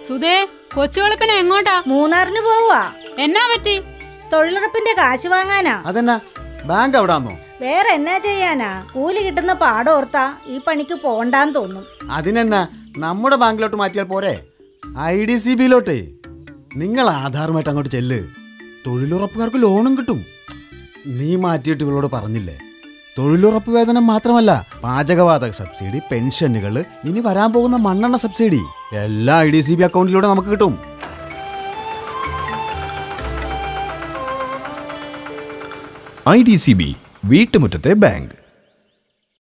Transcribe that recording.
സുധേ കൊച്ചുവെളുപ്പിന് എങ്ങോട്ടാ മൂന്നാറിന് പോവാ എന്നാ പറ്റി തൊഴിലുറപ്പിന്റെ കാശ് വാങ്ങാനാ അതെന്നാ ബാങ്ക് എവിടാന്നോ വേറെ എന്നാ ചെയ്യാനാ കൂലി കിട്ടുന്ന പാടോർത്താ ഈ പണിക്ക് പോണ്ടാന്ന് തോന്നും അതിനെന്നാ നമ്മുടെ ബാങ്കിലോട്ട് മാറ്റിയാൽ പോരെ ഐ ഡി സി ബിയിലോട്ടേ നിങ്ങൾ ആധാറുമായിട്ട് അങ്ങോട്ട് ചെല്ല് തൊഴിലുറപ്പുകാർക്ക് ലോണും കിട്ടും നീ മാറ്റിയിട്ട് ഇവളോട് പറഞ്ഞില്ലേ തൊഴിലുറപ്പ് വേതനം മാത്രമല്ല പാചകവാതക സബ്സിഡി പെൻഷനുകൾ ഇനി വരാൻ പോകുന്ന മണ്ണെണ്ണ സബ്സിഡി എല്ലാ ഐ ഡി സി ബി അക്കൗണ്ടിലൂടെ നമുക്ക് കിട്ടും ഐ ഡി സി ബി വീട്ടുമുറ്റത്തെ ബാങ്ക്